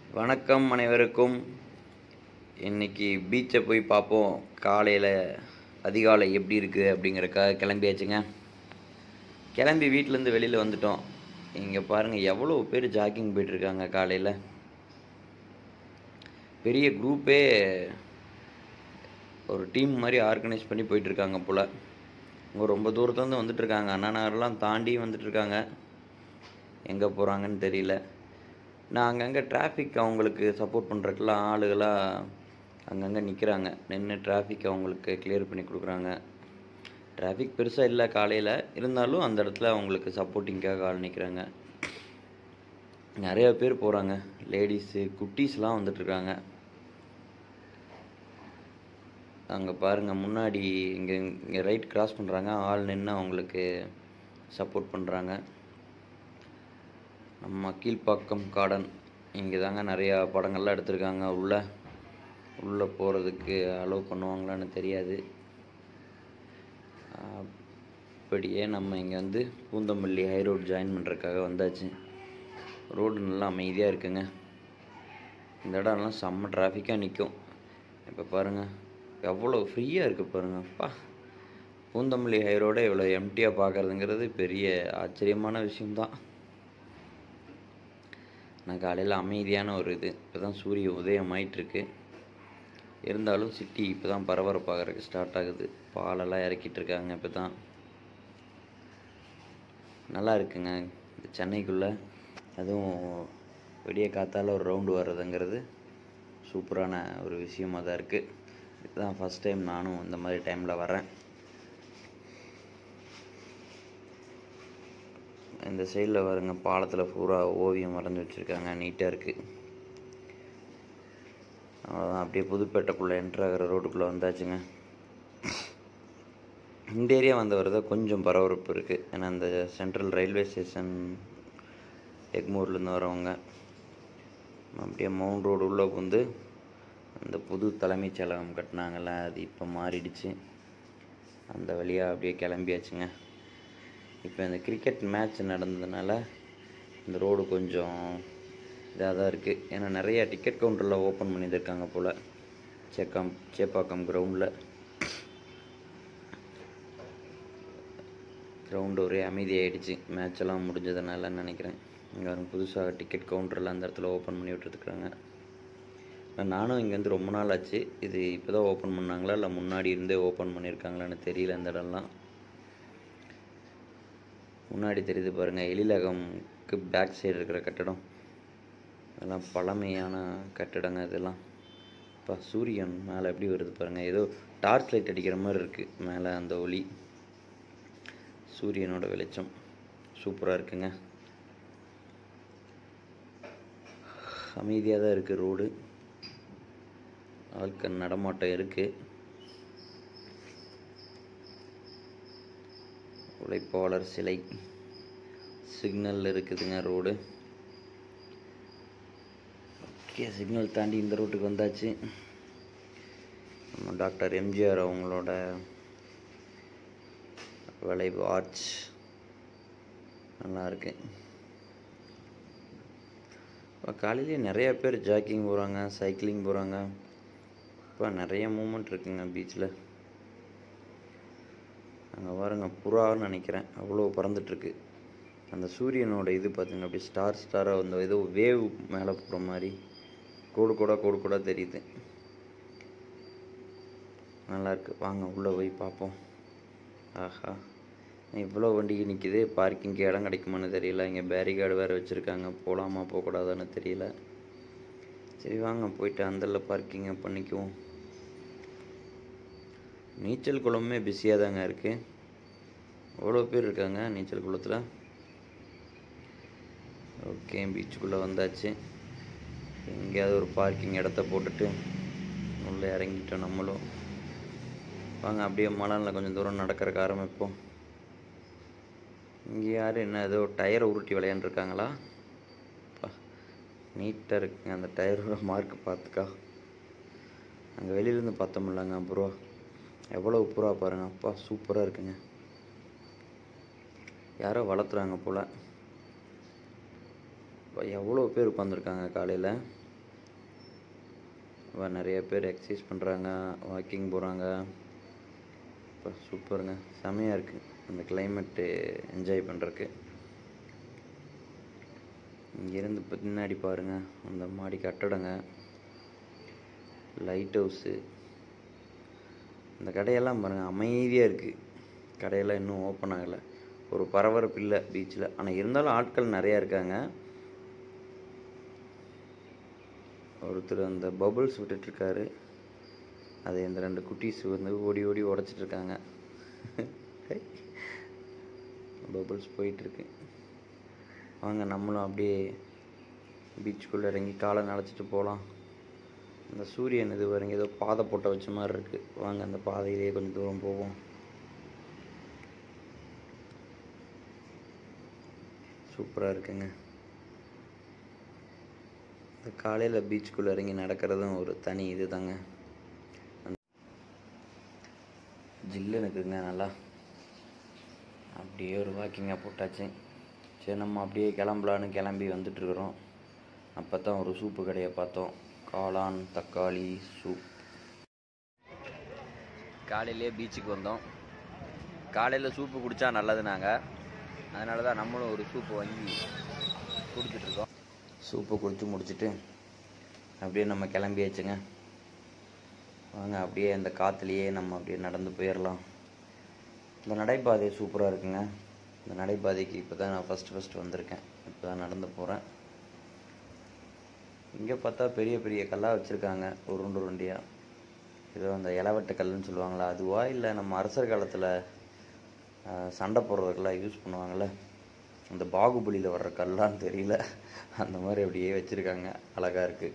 வணக்கம் அனைவருக்கும் இன்னைக்கு பீச்சை போய் பார்ப்போம் காலையில் அதிகாலை எப்படி இருக்குது அப்படிங்கிறக்காக கிளம்பியாச்சுங்க கிளம்பி வீட்டிலேருந்து வெளியில் வந்துட்டோம் இங்கே பாருங்கள் எவ்வளோ பேர் ஜாக்கிங் போயிட்டுருக்காங்க காலையில் பெரிய குரூப்பே ஒரு டீம் மாதிரி ஆர்கனைஸ் பண்ணி போயிட்டுருக்காங்க போல் இங்கே ரொம்ப தூரத்துலேருந்து வந்துட்டுருக்காங்க அண்ணா நகர்லாம் தாண்டி வந்துட்டுருக்காங்க எங்கே போகிறாங்கன்னு தெரியல நான் அங்கங்கே டிராஃபிக் அவங்களுக்கு சப்போர்ட் பண்ணுறதுக்குலாம் ஆளுகளாக அங்கங்கே நிற்கிறாங்க நின்று டிராஃபிக் அவங்களுக்கு கிளியர் பண்ணி கொடுக்குறாங்க டிராஃபிக் பெருசாக இல்லை காலையில் இருந்தாலும் அந்த இடத்துல அவங்களுக்கு சப்போர்ட்டிங்காக ஆள் நிற்கிறாங்க நிறைய பேர் போகிறாங்க லேடிஸு குட்டீஸ்லாம் வந்துட்டுருக்காங்க அங்கே பாருங்கள் முன்னாடி இங்கே இங்கே ரைட் கிராஸ் பண்ணுறாங்க ஆள் நின்று அவங்களுக்கு சப்போர்ட் பண்ணுறாங்க நம்ம கீழ்ப்பாக்கம் கார்டன் இங்கே தாங்க நிறையா படங்கள்லாம் எடுத்திருக்காங்க உள்ள உள்ளே போகிறதுக்கு அலோவ் பண்ணுவாங்களான்னு தெரியாது அப்படியே நம்ம இங்கே வந்து பூந்தமல்லி ஹை ரோட் ஜாயின் பண்ணுறதுக்காக வந்தாச்சு ரோடு நல்லா அமைதியாக இருக்குங்க இந்த இடம்லாம் செம்ம டிராஃபிக்காக நிற்கும் இப்போ பாருங்கள் எவ்வளோ ஃப்ரீயாக இருக்குது பாருங்கள் அப்பா பூந்தமல்லி ஹை ரோடை இவ்வளோ எம்டியாக பார்க்குறதுங்கிறது பெரிய ஆச்சரியமான விஷயம்தான் நான் காலையில் அமைதியான ஒரு இது இப்போ தான் சூரிய உதயம் ஆயிட்டிருக்கு இருந்தாலும் சிட்டி இப்போ தான் பரபரப்பாகிறதுக்கு ஸ்டார்ட் ஆகுது பாலெல்லாம் இறக்கிட்டு இருக்காங்க இப்போ தான் நல்லா இருக்குங்க இந்த சென்னைக்குள்ளே அதுவும் விடிய காத்தால ஒரு ரவுண்டு வர்றதுங்கிறது சூப்பரான ஒரு விஷயமாக தான் இருக்குது இதுதான் ஃபஸ்ட் டைம் நானும் இந்த மாதிரி டைமில் வரேன் இந்த சைடில் வருங்க பாலத்தில் பூரா ஓவியம் வரைஞ்சி வச்சுருக்காங்க நீட்டாக இருக்குது அவ்வளோதான் அப்படியே புதுப்பேட்டைக்குள்ளே என்ட்ரு ஆகிற ரோட்டுக்குள்ளே வந்தாச்சுங்க இந்த ஏரியா வந்த வரத கொஞ்சம் பரபரப்பு இருக்குது ஏன்னா இந்த சென்ட்ரல் ரயில்வே ஸ்டேஷன் எக்மூர்லேருந்து வரவங்க அப்படியே மவுண்ட் ரோடு உள்ளே வந்து அந்த புது தலைமைச் செயலகம் கட்டினாங்கல்ல அது இப்போ மாறிடுச்சு அந்த வழியாக அப்படியே கிளம்பியாச்சுங்க இப்போ இந்த கிரிக்கெட் மேட்ச் நடந்ததுனால இந்த ரோடு கொஞ்சம் இதாக தான் இருக்குது ஏன்னா நிறையா டிக்கெட் கவுண்டரில் ஓப்பன் பண்ணியிருக்காங்க போல் சேக்கம் சேப்பாக்கம் கிரவுண்டில் கிரவுண்டு ஒரே அமைதியாகிடுச்சு மேட்ச் எல்லாம் முடிஞ்சதுனால நினைக்கிறேன் இங்கே புதுசாக டிக்கெட் கவுண்டரில் அந்த இடத்துல ஓப்பன் பண்ணி விட்டுருக்குறாங்க நானும் இங்கேருந்து ரொம்ப நாள் ஆச்சு இது இப்போ தான் ஓப்பன் பண்ணாங்களா இல்லை முன்னாடி இருந்தே ஓப்பன் பண்ணியிருக்காங்களான்னு தெரியல இந்த இடம்லாம் முன்னாடி தெரியுது பாருங்கள் எழிலகம்க்கு பேக் சைடு இருக்கிற கட்டடம் அதெல்லாம் பழமையான கட்டடங்க இதெல்லாம் இப்போ சூரியன் மேலே எப்படி வருது பாருங்கள் ஏதோ டார்ச் லைட் அடிக்கிற மாதிரி இருக்குது மேலே அந்த ஒளி சூரியனோட வெளிச்சம் சூப்பராக இருக்குங்க அமைதியாக தான் இருக்குது ரோடு ஆட்கள் நடமாட்டம் இருக்குது உழைப்பாளர் சிலை சிக்னல் இருக்குதுங்க ரோடு ஓகே சிக்னல் தாண்டி இந்த ரோட்டுக்கு வந்தாச்சு நம்ம டாக்டர் எம்ஜிஆர் அவங்களோட வளைவு ஆர்ச் நல்லா இருக்கு இப்போ காலையிலேயே நிறைய பேர் ஜாக்கிங் போகிறாங்க சைக்கிளிங் போகிறாங்க இப்போ நிறைய மூமெண்ட் இருக்குங்க பீச்சில் அங்கே பாருங்க புறான்னு நினைக்கிறேன் அவ்வளோ பறந்துட்டுருக்கு அந்த சூரியனோட இது பார்த்துங்க அப்படியே ஸ்டார் ஸ்டாராக வந்து ஏதோ வேவ் மேலே போகிற மாதிரி கோடு கோடா கோடு கோடா தெரியுது நல்லாயிருக்கு வாங்க உள்ளே போய் பார்ப்போம் ஆஹா இவ்வளோ வண்டிக்கு நிற்கிது பார்க்கிங்க்கு இடம் கிடைக்குமான்னு தெரியல இங்கே பேரிகார்டு வேறு வச்சுருக்காங்க போகலாமா போகக்கூடாதான்னு தெரியல சரி வாங்க போயிட்டு அந்தல பார்க்கிங்கை பண்ணிக்குவோம் நீச்சல் குளமுமே பிஸியாக தாங்க இருக்குது எவ்வளோ பேர் இருக்காங்க நீச்சல் குளத்தில் ஓகே பீச்சுக்குள்ளே வந்தாச்சு எங்கேயாவது ஒரு பார்க்கிங் இடத்த போட்டுட்டு உள்ளே இறங்கிட்டோம் நம்மளும் வாங்க அப்படியே மலையில் கொஞ்சம் தூரம் நடக்கிறக்கு ஆரம்பிப்போம் இங்கே யார் என்ன ஏதோ டயரை உருட்டி விளையாண்டுருக்காங்களா நீட்டாக இருக்குங்க அந்த டயரோட மார்க் பார்த்துக்கா அங்கே வெளியிலேருந்து பார்த்தோம்லங்க புறா எவ்வளோ புறா பாருங்க அப்பா சூப்பராக இருக்குங்க யாரோ வளர்த்துறாங்க போல் இப்போ எவ்வளோ பேர் உட்காந்துருக்காங்க காலையில் வ- நிறைய பேர் எக்ஸசைஸ் பண்ணுறாங்க வாக்கிங் போகிறாங்க இப்போ சூப்பருங்க செமையாக இருக்குது அந்த கிளைமேட்டு என்ஜாய் பண்ணுறக்கு இங்கேருந்து பின்னாடி பாருங்க அந்த மாடி கட்டடங்க லைட் ஹவுஸு இந்த கடையெல்லாம் பாருங்கள் அமைதியாக இருக்குது கடையெல்லாம் இன்னும் ஓப்பன் ஆகலை ஒரு பரபரப்பு இல்லை பீச்சில் ஆனால் இருந்தாலும் ஆட்கள் நிறையா இருக்காங்க ஒருத்தர் அந்த பபுள்ஸ் விட்டுட்ருக்காரு அதை இந்த ரெண்டு குட்டீஸ் வந்து ஓடி ஓடி உடச்சிட்டு இருக்காங்க பபுள்ஸ் போயிட்டுருக்கு வாங்க நம்மளும் அப்படியே பீச்சுக்குள்ளே இறங்கி காலை நனைச்சிட்டு போகலாம் இந்த சூரியன் இது பாருங்க ஏதோ பாதை போட்ட வச்ச மாதிரி இருக்குது வாங்க அந்த பாதையிலேயே கொஞ்சம் தூரம் போவோம் சூப்பராக இருக்குங்க இந்த காலையில் பீச்சுக்குள்ளே இறங்கி நடக்கிறதும் ஒரு தனி இது தாங்க ஜில்லுன்னு இருக்குங்க நல்லா அப்படியே ஒரு வாக்கிங்காக போட்டாச்சு சரி நம்ம அப்படியே கிளம்பலான்னு கிளம்பி வந்துட்டுருக்குறோம் அப்போ தான் ஒரு சூப்பு கடையை பார்த்தோம் காளான் தக்காளி சூப் காலையிலே பீச்சுக்கு வந்தோம் காலையில் சூப்பு குடித்தா நல்லது நாங்கள் அதனால தான் நம்மளும் ஒரு சூப்பு வாங்கி குடிச்சிட்ருக்கோம் சூப்பு குடிச்சு முடிச்சிட்டு அப்படியே நம்ம கிளம்பியாச்சுங்க வாங்க அப்படியே இந்த காற்றுலையே நம்ம அப்படியே நடந்து போயிடலாம் இந்த நடைபாதை சூப்பராக இருக்குங்க இந்த நடைபாதைக்கு இப்போ தான் நான் ஃபஸ்ட்டு ஃபஸ்ட்டு வந்திருக்கேன் இப்போ தான் நடந்து போகிறேன் இங்கே பார்த்தா பெரிய பெரிய கல்லாக வச்சுருக்காங்க உருண்டு உருண்டியாக ஏதோ அந்த இளவட்ட கல்லுன்னு சொல்லுவாங்களா அதுவா இல்லை நம்ம அரசர் காலத்தில் சண்டை போடுறதுக்கெல்லாம் யூஸ் பண்ணுவாங்கள்ல அந்த பாகுபலியில் வர்ற கல்லான்னு தெரியல அந்த மாதிரி அப்படியே வச்சுருக்காங்க அழகாக இருக்குது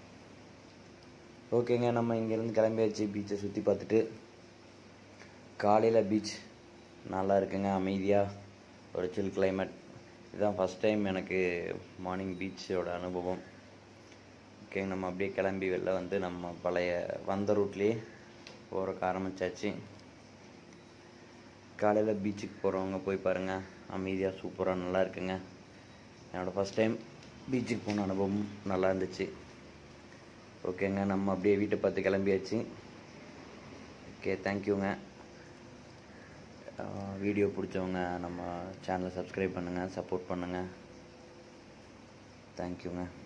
ஓகேங்க நம்ம இங்கேருந்து கிளம்பியாச்சு பீச்சை சுற்றி பார்த்துட்டு காலையில் பீச் நல்லா இருக்குங்க அமைதியாக ஒரு சில் climate இதுதான் ஃபஸ்ட் டைம் எனக்கு மார்னிங் பீச்சோட அனுபவம் ஓகேங்க நம்ம அப்படியே கிளம்பி வெளில வந்து நம்ம பழைய வந்த ரூட்லேயே போகிறக்கு ஆரம்பிச்சாச்சு காலையில் பீச்சுக்கு போகிறவங்க போய் பாருங்கள் அமைதியாக சூப்பராக நல்லா இருக்குங்க என்னோடய ஃபஸ்ட் டைம் பீச்சுக்கு போன அனுபவம் நல்லா இருந்துச்சு ஓகேங்க நம்ம அப்படியே வீட்டை பார்த்து கிளம்பியாச்சு ஓகே தேங்க்யூங்க வீடியோ பிடிச்சவங்க நம்ம சேனலை சப்ஸ்கிரைப் பண்ணுங்கள் சப்போர்ட் பண்ணுங்கள் தேங்க்யூங்க